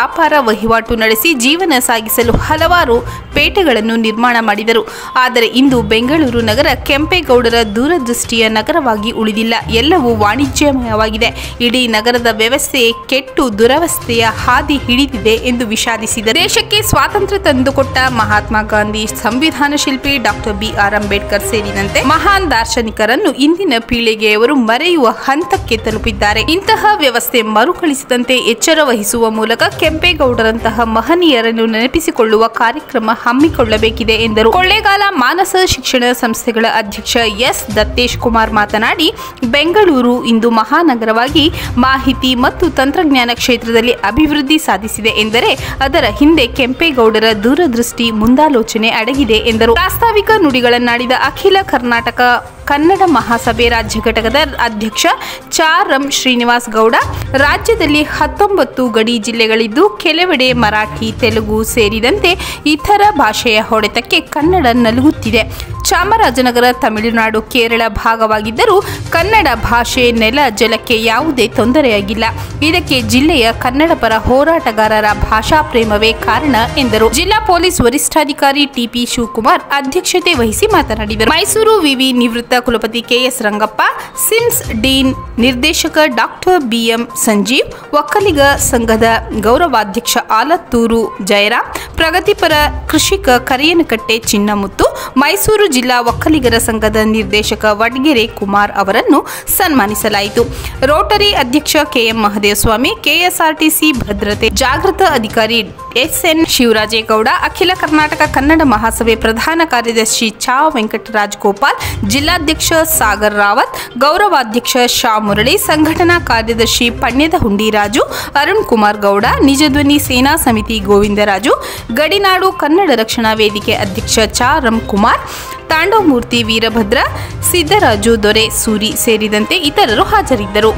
ವಹಿವಾಟು ನಡೆಸಿ ಜೀವನ ಸಾಗಿಸಲು ಹಲವಾರು ಪೇಟೆಗಳನ್ನು ನಿರ್ಮಾಣ ಮಾಡಿದರು ಆದರೆ ಇಂದು ಬೆಂಗಳೂರು ನಗರ ಕೆಂಪೇಗೌಡರ ದೂರದೃಷ್ಟಿಯ ನಗರವಾಗಿ ಉಳಿದಿಲ್ಲ ಎಲ್ಲವೂ ವಾಣಿಜ್ಯಮಯವಾಗಿದೆ ಇಡೀ ನಗರದ ವ್ಯವಸ್ಥೆ ಕೆಟ್ಟು ದುರವಸ್ಥೆಯ ಹಾದಿ ಹಿಡಿದಿದೆ ಎಂದು ವಿಷಾದಿಸಿದರು ದೇಶಕ್ಕೆ ಸ್ವಾತಂತ್ರ್ಯ ತಂದುಕೊಟ್ಟ ಮಹಾತ್ಮ ಗಾಂಧಿ ಸಂವಿಧಾನ ಶಿಲ್ಪಿ ಡಾಕ್ಟರ್ ಬಿ ಆರ್ ಅಂಬೇಡ್ಕರ್ ಸೇರಿದಂತೆ ಮಹಾನ್ ದಾರ್ಶನಿಕರನ್ನು ಇಂದಿನ ಪೀಳಿಗೆಯವರು ಮರೆಯುವ ಹಂತಕ್ಕೆ ತಲುಪಿದ್ದಾರೆ ಇಂತಹ ವ್ಯವಸ್ಥೆ ಮರುಕಳಿಸಿದಂತೆ ಎಚ್ಚರ ವಹಿಸುವ ಮೂಲಕ ಕೆಂಪೇಗೌಡರಂತಹ ಮಹನೀಯರನ್ನು ನೆನಪಿಸಿಕೊಳ್ಳುವ ಕಾರ್ಯಕ್ರಮ ಹಮ್ಮಿಕೊಳ್ಳಬೇಕಿದೆ ಎಂದರು ಕೊಳ್ಳೇಗಾಲ ಮಾನಸ ಶಿಕ್ಷಣ ಸಂಸ್ಥೆಗಳ ಅಧ್ಯಕ್ಷ ಎಸ್ ದತ್ತೇಶ್ ಕುಮಾರ್ ಮಾತನಾಡಿ ಬೆಂಗಳೂರು ಇಂದು ಮಹಾನಗರವಾಗಿ ಮಾಹಿತಿ ಮತ್ತು ತಂತ್ರಜ್ಞಾನ ಕ್ಷೇತ್ರದಲ್ಲಿ ಅಭಿವೃದ್ಧಿ ಸಾಧಿಸಿದೆ ಎಂದರೆ ಅದರ ಹಿಂದೆ ಕೆಂಪೇಗೌಡರ ದೂರದೃಷ್ಟಿ ಮುಂದಾಲೋಚನೆ ಅಡಗಿದೆ ಎಂದರು ಪ್ರಾಸ್ತಾವಿಕ ನುಡಿಗಳನ್ನಾಡಿದ ಅಖಿಲ ಕರ್ನಾಟಕ ಕನ್ನಡ ಮಹಾಸಭೆ ರಾಜ್ಯ ಘಟಕದ ಅಧ್ಯಕ್ಷ ಚಾರಂ ಶ್ರೀನಿವಾಸ್ ಗೌಡ ರಾಜ್ಯದಲ್ಲಿ ಹತ್ತೊಂಬತ್ತು ಗಡಿ ಜಿಲ್ಲೆಗಳಿದ್ದು ಕೆಲವೆಡೆ ಮರಾಠಿ ತೆಲುಗು ಸೇರಿದಂತೆ ಇತರ ಭಾಷೆಯ ಹೊಡೆತಕ್ಕೆ ಕನ್ನಡ ನಲುಗುತ್ತಿದೆ ಚಾಮರಾಜನಗರ ತಮಿಳುನಾಡು ಕೇರಳ ಭಾಗವಾಗಿದ್ದರೂ ಕನ್ನಡ ಭಾಷೆ ನೆಲ ಜಲಕ್ಕೆ ಯಾವುದೇ ತೊಂದರೆಯಾಗಿಲ್ಲ ಇದಕ್ಕೆ ಜಿಲ್ಲೆಯ ಕನ್ನಡ ಪರ ಹೋರಾಟಗಾರರ ಭಾಷಾ ಪ್ರೇಮವೇ ಕಾರಣ ಎಂದರು ಜಿಲ್ಲಾ ಪೊಲೀಸ್ ವರಿಷ್ಠಾಧಿಕಾರಿ ಟಿಪಿ ಶಿವಕುಮಾರ್ ಅಧ್ಯಕ್ಷತೆ ವಹಿಸಿ ಮಾತನಾಡಿದರು ಮೈಸೂರು ವಿವಿ ನಿವೃತ್ತ ಕುಲಪತಿ ಕೆಎಸ್ ರಂಗಪ್ಪ ಸಿಮ್ಸ್ ಡೀನ್ ನಿರ್ದೇಶಕ ಡಾಕ್ಟರ್ ಬಿಎಂ ಸಂಜೀವ್ ಒಕ್ಕಲಿಗ ಸಂಘದ ಗೌರವಾಧ್ಯಕ್ಷ ಆಲತ್ತೂರು ಜಯರಾಮ್ ಪ್ರಗತಿಪರ ಕೃಷಿಕ ಕರಿಯನಕಟ್ಟೆ ಚಿನ್ನಮುತ್ತು ಮೈಸೂರು ಜಿಲ್ಲಾ ಒಕ್ಕಲಿಗರ ಸಂಘದ ನಿರ್ದೇಶಕ ವಡ್ಗೆರೆ ಕುಮಾರ್ ಅವರನ್ನು ಸನ್ಮಾನಿಸಲಾಯಿತು ರೋಟರಿ ಅಧ್ಯಕ್ಷ ಕೆಎಂ ಮಹದೇವಸ್ವಾಮಿ ಕೆಎಸ್ಆರ್ಟಿಸಿ ಭದ್ರತೆ ಜಾಗೃತ ಅಧಿಕಾರಿ ಎಸ್ಎನ್ ಶಿವರಾಜೇಗೌಡ ಅಖಿಲ ಕರ್ನಾಟಕ ಕನ್ನಡ ಮಹಾಸಭೆ ಪ್ರಧಾನ ಕಾರ್ಯದರ್ಶಿ ಚಾ ವೆಂಕಟರಾಜ್ ಗೋಪಾಲ್ ಜಿಲ್ಲಾಧ್ಯಕ್ಷ ಸಾಗರ್ ರಾವತ್ ಗೌರವಾಧ್ಯಕ್ಷ ಶಾ ಮುರಳಿ ಸಂಘಟನಾ ಕಾರ್ಯದರ್ಶಿ ಪಣ್ಯದ ಹುಂಡಿರಾಜು ಅರುಣ್ ಕುಮಾರ್ ಗೌಡ ನಿಜಧ್ವನಿ ಸೇನಾ ಸಮಿತಿ ಗೋವಿಂದರಾಜು ಗಡಿನಾಡು ಕನ್ನಡ ರಕ್ಷಣಾ ವೇದಿಕೆ ಅಧ್ಯಕ್ಷ ಚಾ ರಂ ಕುಮಾರ್ ತಾಂಡವಮೂರ್ತಿ ವೀರಭದ್ರ ಸಿದ್ದರಾಜು ದೊರೆ ಸೂರಿ ಸೇರಿದಂತೆ ಇತರರು ಹಾಜರಿದ್ದರು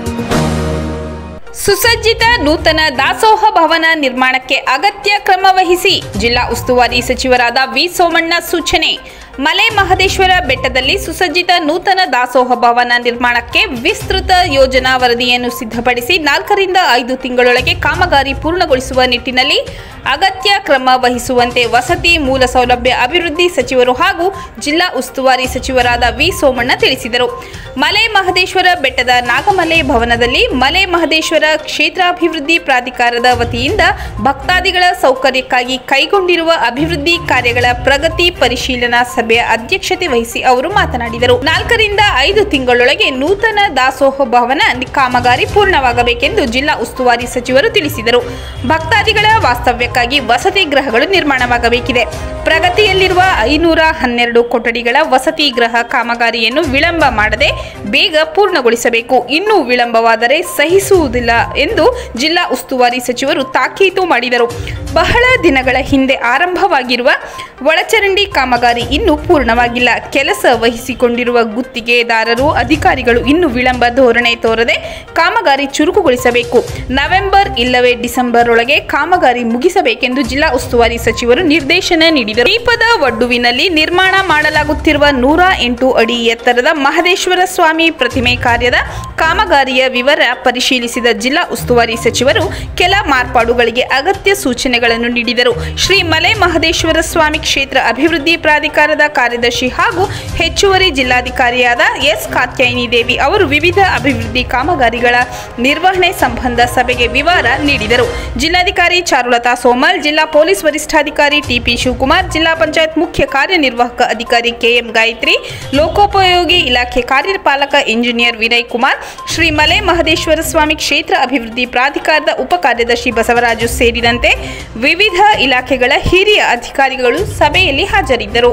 ಸುಸಜ್ಜಿತ ನೂತನ ದಾಸೋಹ ಭವನ ನಿರ್ಮಾಣಕ್ಕೆ ಅಗತ್ಯ ಕ್ರಮ ವಹಿಸಿ ಜಿಲ್ಲಾ ಉಸ್ತುವಾರಿ ಸಚಿವರಾದ ವಿ ಸೋಮಣ್ಣ ಸೂಚನೆ ಮಲೆ ಮಹದೇಶ್ವರ ಬೆಟ್ಟದಲ್ಲಿ ಸುಸಜ್ಜಿತ ನೂತನ ದಾಸೋಹ ಭವನ ನಿರ್ಮಾಣಕ್ಕೆ ವಿಸ್ತೃತ ಯೋಜನಾ ವರದಿಯನ್ನು ಸಿದ್ಧಪಡಿಸಿ ನಾಲ್ಕರಿಂದ ಐದು ತಿಂಗಳೊಳಗೆ ಕಾಮಗಾರಿ ಪೂರ್ಣಗೊಳಿಸುವ ನಿಟ್ಟಿನಲ್ಲಿ ಅಗತ್ಯ ಕ್ರಮ ವಹಿಸುವಂತೆ ವಸತಿ ಮೂಲ ಸೌಲಭ್ಯ ಅಭಿವೃದ್ಧಿ ಸಚಿವರು ಹಾಗೂ ಜಿಲ್ಲಾ ಉಸ್ತುವಾರಿ ಸಚಿವರಾದ ವಿ ಸೋಮಣ್ಣ ತಿಳಿಸಿದರು ಮಲೆ ಮಹದೇಶ್ವರ ಬೆಟ್ಟದ ನಾಗಮಲೆ ಭವನದಲ್ಲಿ ಮಲೆ ಮಹದೇಶ್ವರ ಕ್ಷೇತ್ರಾಭಿವೃದ್ಧಿ ಪ್ರಾಧಿಕಾರದ ವತಿಯಿಂದ ಭಕ್ತಾದಿಗಳ ಸೌಕರ್ಯಕ್ಕಾಗಿ ಕೈಗೊಂಡಿರುವ ಅಭಿವೃದ್ಧಿ ಕಾರ್ಯಗಳ ಪ್ರಗತಿ ಪರಿಶೀಲನಾ ಸಭೆಯ ಅಧ್ಯಕ್ಷತೆ ವಹಿಸಿ ಅವರು ಮಾತನಾಡಿದರು ನಾಲ್ಕರಿಂದ ಐದು ತಿಂಗಳೊಳಗೆ ನೂತನ ದಾಸೋಹ ಭವನ ಕಾಮಗಾರಿ ಪೂರ್ಣವಾಗಬೇಕೆಂದು ಜಿಲ್ಲಾ ಉಸ್ತುವಾರಿ ಸಚಿವರು ತಿಳಿಸಿದರು ಭಕ್ತಾದಿಗಳ ವಾಸ್ತವ್ಯಕ್ಕಾಗಿ ವಸತಿ ಗೃಹಗಳು ನಿರ್ಮಾಣವಾಗಬೇಕಿದೆ ಪ್ರಗತಿಯಲ್ಲಿರುವ ಐನೂರ ಹನ್ನೆರಡು ಕೊಠಡಿಗಳ ವಸತಿ ಗೃಹ ಕಾಮಗಾರಿಯನ್ನು ವಿಳಂಬ ಮಾಡದೆ ಬೇಗ ಪೂರ್ಣಗೊಳಿಸಬೇಕು ಇನ್ನೂ ವಿಳಂಬವಾದರೆ ಸಹಿಸುವುದಿಲ್ಲ ಎಂದು ಜಿಲ್ಲಾ ಉಸ್ತುವಾರಿ ಸಚಿವರು ತಾಕೀತು ಮಾಡಿದರು ಬಹಳ ದಿನಗಳ ಹಿಂದೆ ಆರಂಭವಾಗಿರುವ ಒಳಚರಂಡಿ ಕಾಮಗಾರಿ ಇನ್ನೂ ಪೂರ್ಣವಾಗಿಲ್ಲ ಕೆಲಸ ವಹಿಸಿಕೊಂಡಿರುವ ಗುತ್ತಿಗೆದಾರರು ಅಧಿಕಾರಿಗಳು ಇನ್ನೂ ವಿಳಂಬ ಧೋರಣೆ ತೋರದೆ ಕಾಮಗಾರಿ ಚುರುಕುಗೊಳಿಸಬೇಕು ನವೆಂಬರ್ ಇಲ್ಲವೇ ಡಿಸೆಂಬರ್ ಒಳಗೆ ಕಾಮಗಾರಿ ಮುಗಿಸಬೇಕೆಂದು ಜಿಲ್ಲಾ ಉಸ್ತುವಾರಿ ಸಚಿವರು ನಿರ್ದೇಶನ ನೀಡಿದರು ದೀಪದ ವಡ್ಡುವಿನಲ್ಲಿ ನಿರ್ಮಾಣ ಮಾಡಲಾಗುತ್ತಿರುವ ನೂರ ಎಂಟು ಅಡಿ ಎತ್ತರದ ಮಹದೇಶ್ವರ ಸ್ವಾಮಿ ಪ್ರತಿಮೆ ಕಾರ್ಯದ ಕಾಮಗಾರಿಯ ವಿವರ ಪರಿಶೀಲಿಸಿದ ಜಿಲ್ಲಾ ಉಸ್ತುವಾರಿ ಸಚಿವರು ಕೆಲ ಮಾರ್ಪಾಡುಗಳಿಗೆ ಅಗತ್ಯ ಸೂಚನೆಗಳನ್ನು ನೀಡಿದರು ಶ್ರೀ ಮಲೆ ಮಹದೇಶ್ವರ ಸ್ವಾಮಿ ಕ್ಷೇತ್ರ ಅಭಿವೃದ್ಧಿ ಪ್ರಾಧಿಕಾರದ ಕಾರ್ಯದರ್ಶಿ ಹಾಗೂ ಹೆಚ್ಚುವರಿ ಜಿಲ್ಲಾಧಿಕಾರಿಯಾದ ಎಸ್ ಕಾತ್ಯಾಯಿನಿ ದೇವಿ ಅವರು ವಿವಿಧ ಅಭಿವೃದ್ಧಿ ಕಾಮಗಾರಿಗಳ ನಿರ್ವಹಣೆ ಸಂಬಂಧ ಸಭೆಗೆ ವಿವರ ನೀಡಿದರು ಜಿಲ್ಲಾಧಿಕಾರಿ ಚಾರುಲತಾ ಸೋಮಲ್ ಜಿಲ್ಲಾ ಪೊಲೀಸ್ ವರಿಷ್ಠಾಧಿಕಾರಿ ಟಿಪಿ ಶಿವಕುಮಾರ್ ಜಿಲ್ಲಾ ಪಂಚಾಯತ್ ಮುಖ್ಯ ಕಾರ್ಯನಿರ್ವಾಹಕ ಅಧಿಕಾರಿ ಕೆಎಂ ಗಾಯತ್ರಿ ಲೋಕೋಪಯೋಗಿ ಇಲಾಖೆ ಕಾರ್ಯಪಾಲಕ ಇಂಜಿನಿಯರ್ ವಿನಯ್ ಕುಮಾರ್ ಶ್ರೀ ಮಲೆ ಮಹದೇಶ್ವರ ಸ್ವಾಮಿ ಕ್ಷೇತ್ರ ಅಭಿವೃದ್ಧಿ ಪ್ರಾಧಿಕಾರದ ಉಪ ಕಾರ್ಯದರ್ಶಿ ಬಸವರಾಜು ಸೇರಿದಂತೆ ವಿವಿಧ ಇಲಾಖೆಗಳ ಹಿರಿಯ ಅಧಿಕಾರಿಗಳು ಸಭೆಯಲ್ಲಿ ಹಾಜರಿದ್ದರು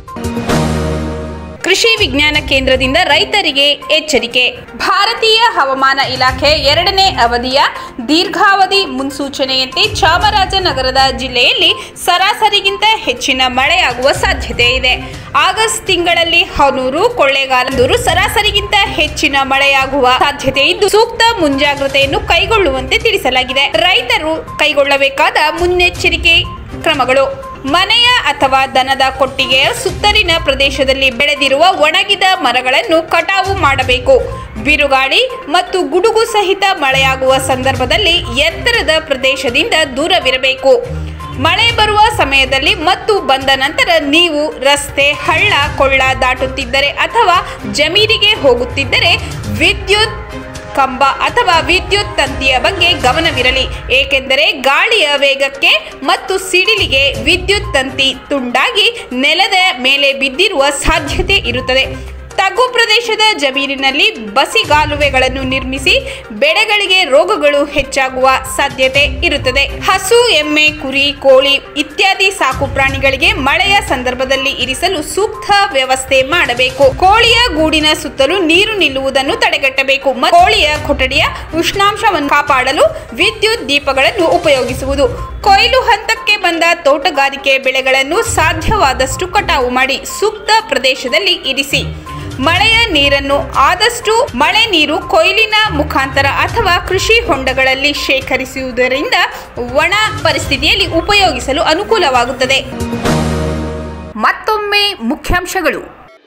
ಕೃಷಿ ವಿಜ್ಞಾನ ಕೇಂದ್ರದಿಂದ ರೈತರಿಗೆ ಎಚ್ಚರಿಕೆ ಭಾರತೀಯ ಹವಾಮಾನ ಇಲಾಖೆ ಎರಡನೇ ಅವಧಿಯ ದೀರ್ಘಾವಧಿ ಮುನ್ಸೂಚನೆಯಂತೆ ಚಾಮರಾಜನಗರದ ಜಿಲ್ಲೆಯಲ್ಲಿ ಸರಾಸರಿಗಿಂತ ಹೆಚ್ಚಿನ ಮಳೆಯಾಗುವ ಸಾಧ್ಯತೆ ಇದೆ ಆಗಸ್ಟ್ ತಿಂಗಳಲ್ಲಿ ಹನೂರು ಕೊಳ್ಳೇಗಾಲದೂರು ಸರಾಸರಿಗಿಂತ ಹೆಚ್ಚಿನ ಮಳೆಯಾಗುವ ಸಾಧ್ಯತೆ ಇದ್ದು ಸೂಕ್ತ ಮುಂಜಾಗ್ರತೆಯನ್ನು ಕೈಗೊಳ್ಳುವಂತೆ ತಿಳಿಸಲಾಗಿದೆ ರೈತರು ಕೈಗೊಳ್ಳಬೇಕಾದ ಮುನ್ನೆಚ್ಚರಿಕೆ ಕ್ರಮಗಳು ಮನೆಯ ಅಥವಾ ದನದ ಕೊಟ್ಟಿಗೆಯ ಸುತ್ತಲಿನ ಪ್ರದೇಶದಲ್ಲಿ ಬೆಳೆದಿರುವ ಒಣಗಿದ ಮರಗಳನ್ನು ಕಟಾವು ಮಾಡಬೇಕು ಬಿರುಗಾಳಿ ಮತ್ತು ಗುಡುಗು ಸಹಿತ ಮಳೆಯಾಗುವ ಸಂದರ್ಭದಲ್ಲಿ ಎತ್ತರದ ಪ್ರದೇಶದಿಂದ ದೂರವಿರಬೇಕು ಮಳೆ ಬರುವ ಸಮಯದಲ್ಲಿ ಮತ್ತು ಬಂದ ನಂತರ ನೀವು ರಸ್ತೆ ಹಳ್ಳ ಕೊಳ್ಳ ದಾಟುತ್ತಿದ್ದರೆ ಅಥವಾ ಜಮೀನಿಗೆ ಹೋಗುತ್ತಿದ್ದರೆ ವಿದ್ಯುತ್ ಕಂಬ ಅಥವಾ ವಿದ್ಯುತ್ ತಂತಿಯ ಬಗ್ಗೆ ಗಮನವಿರಲಿ ಏಕೆಂದರೆ ಗಾಳಿಯ ವೇಗಕ್ಕೆ ಮತ್ತು ಸಿಡಿಲಿಗೆ ವಿದ್ಯುತ್ ತಂತಿ ತುಂಡಾಗಿ ನೆಲದ ಮೇಲೆ ಬಿದ್ದಿರುವ ಸಾಧ್ಯತೆ ಇರುತ್ತದೆ ತಗ್ಗು ಪ್ರದೇಶದ ಜಮೀನಿನಲ್ಲಿ ಬಸಿಗಾಲುವೆಗಳನ್ನು ನಿರ್ಮಿಸಿ ಬೆಳೆಗಳಿಗೆ ರೋಗಗಳು ಹೆಚ್ಚಾಗುವ ಸಾಧ್ಯತೆ ಇರುತ್ತದೆ ಹಸು ಎಮ್ಮೆ ಕುರಿ ಕೋಳಿ ಇತ್ಯಾದಿ ಸಾಕು ಪ್ರಾಣಿಗಳಿಗೆ ಮಳೆಯ ಸಂದರ್ಭದಲ್ಲಿ ಇರಿಸಲು ಸೂಕ್ತ ವ್ಯವಸ್ಥೆ ಮಾಡಬೇಕು ಕೋಳಿಯ ಗೂಡಿನ ಸುತ್ತಲೂ ನೀರು ನಿಲ್ಲುವುದನ್ನು ತಡೆಗಟ್ಟಬೇಕು ಮತ್ತು ಕೋಳಿಯ ಕೊಠಡಿಯ ಉಷ್ಣಾಂಶವನ್ನು ಕಾಪಾಡಲು ವಿದ್ಯುತ್ ದೀಪಗಳನ್ನು ಉಪಯೋಗಿಸುವುದು ಕೊಯ್ಲು ಹಂತಕ್ಕೆ ಬಂದ ತೋಟಗಾರಿಕೆ ಬೆಳೆಗಳನ್ನು ಸಾಧ್ಯವಾದಷ್ಟು ಕಟಾವು ಮಾಡಿ ಸೂಕ್ತ ಪ್ರದೇಶದಲ್ಲಿ ಇರಿಸಿ ಮಳೆಯ ನೀರನ್ನು ಆದಷ್ಟು ಮಳೆ ನೀರು ಕೊಯ್ಲಿನ ಮುಖಾಂತರ ಅಥವಾ ಕೃಷಿ ಹೊಂಡಗಳಲ್ಲಿ ಶೇಖರಿಸುವುದರಿಂದ ಒಣ ಪರಿಸ್ಥಿತಿಯಲ್ಲಿ ಉಪಯೋಗಿಸಲು ಅನುಕೂಲವಾಗುತ್ತದೆ ಮತ್ತೊಮ್ಮೆ ಮುಖ್ಯಾಂಶಗಳು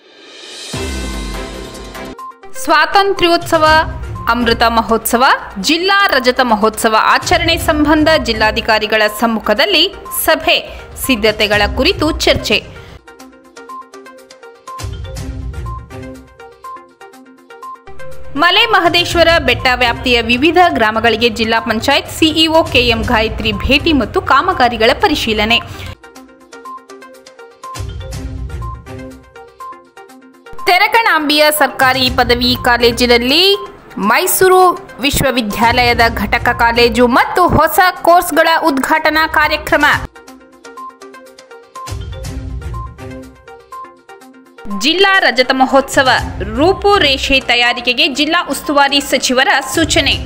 ಸ್ವಾತಂತ್ರ್ಯೋತ್ಸವ ಅಮೃತ ಮಹೋತ್ಸವ ಜಿಲ್ಲಾ ರಜತ ಮಹೋತ್ಸವ ಆಚರಣೆ ಸಂಬಂಧ ಜಿಲ್ಲಾಧಿಕಾರಿಗಳ ಸಮ್ಮುಖದಲ್ಲಿ ಸಭೆ ಸಿದ್ಧತೆಗಳ ಕುರಿತು ಚರ್ಚೆ ಮಲೆ ಮಹದೇಶ್ವರ ಬೆಟ್ಟ ವ್ಯಾಪ್ತಿಯ ವಿವಿಧ ಗ್ರಾಮಗಳಿಗೆ ಜಿಲ್ಲಾ ಪಂಚಾಯತ್ ಸಿಇಒ ಕೆಎಂ ಗಾಯತ್ರಿ ಭೇಟಿ ಮತ್ತು ಕಾಮಗಾರಿಗಳ ಪರಿಶೀಲನೆ ತೆರಕಣಾಂಬಿಯ ಸರ್ಕಾರಿ ಪದವಿ ಕಾಲೇಜಿನಲ್ಲಿ ಮೈಸೂರು ವಿಶ್ವವಿದ್ಯಾಲಯದ ಘಟಕ ಕಾಲೇಜು ಮತ್ತು ಹೊಸ ಕೋರ್ಸ್ಗಳ ಉದ್ಘಾಟನಾ ಕಾರ್ಯಕ್ರಮ ಜಿಲ್ಲಾ ರಜತ ಮಹೋತ್ಸವ ರೂಪುರೇಷೆ ತಯಾರಿಕೆಗೆ ಜಿಲ್ಲಾ ಉಸ್ತುವಾರಿ ಸಚಿವರ ಸೂಚನೆ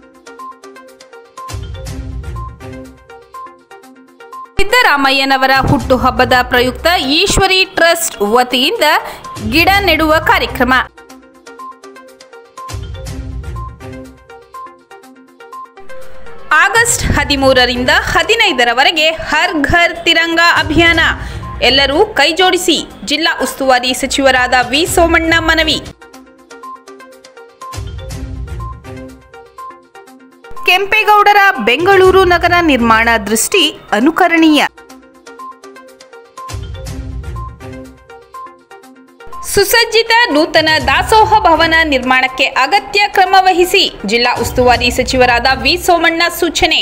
ಸಿದ್ದರಾಮಯ್ಯನವರ ಹುಟ್ಟುಹಬ್ಬದ ಪ್ರಯುಕ್ತ ಈಶ್ವರಿ ಟ್ರಸ್ಟ್ ವತಿಯಿಂದ ಗಿಡ ನೆಡುವ ಕಾರ್ಯಕ್ರಮ ಆಗಸ್ಟ್ ಹದಿಮೂರರಿಂದ ಹದಿನೈದರವರೆಗೆ ಹರ್ ಘರ್ ತಿರಂಗಾ ಅಭಿಯಾನ ಎಲ್ಲರೂ ಕೈಜೋಡಿಸಿ ಜಿಲ್ಲಾ ಉಸ್ತುವಾರಿ ಸಚಿವರಾದ ವಿ ಸೋಮಣ್ಣ ಮನವಿ ಕೆಂಪೇಗೌಡರ ಬೆಂಗಳೂರು ನಗರ ನಿರ್ಮಾಣ ದೃಷ್ಟಿ ಅನುಕರಣೀಯ ಸುಸಜ್ಜಿತ ನೂತನ ದಾಸೋಹ ಭವನ ನಿರ್ಮಾಣಕ್ಕೆ ಅಗತ್ಯ ಕ್ರಮ ವಹಿಸಿ ಜಿಲ್ಲಾ ಉಸ್ತುವಾರಿ ಸಚಿವರಾದ ವಿ ಸೋಮಣ್ಣ ಸೂಚನೆ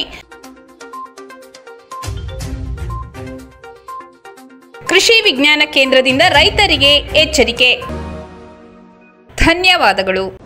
ಕೃಷಿ ವಿಜ್ಞಾನ ಕೇಂದ್ರದಿಂದ ರೈತರಿಗೆ ಎಚ್ಚರಿಕೆ ಧನ್ಯವಾದಗಳು